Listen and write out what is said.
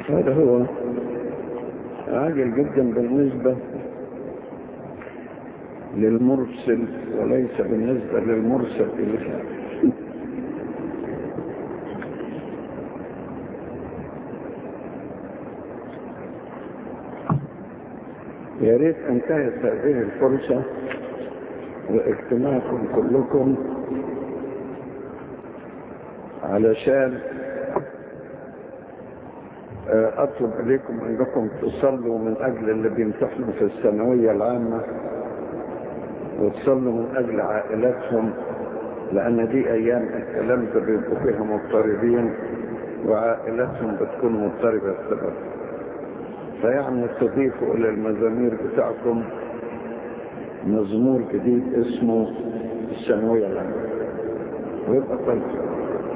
هذا هو عاجل جدا بالنسبة للمرسل وليس بالنسبة للمرسل إليه يا ريت انتهت هذه الفرصة واجتماعكم كلكم علشان اطلب اليكم انكم تصلوا من اجل اللي بيمتحنوا في الثانوية العامة وتصلوا من اجل عائلاتهم لان دي ايام التلامذة بيبقوا فيها مضطربين وعائلاتهم بتكون مضطربة السبب فيعني تضيفوا الى المزامير بتاعكم مزمور جديد اسمه الثانوية العامة ويبقى طيب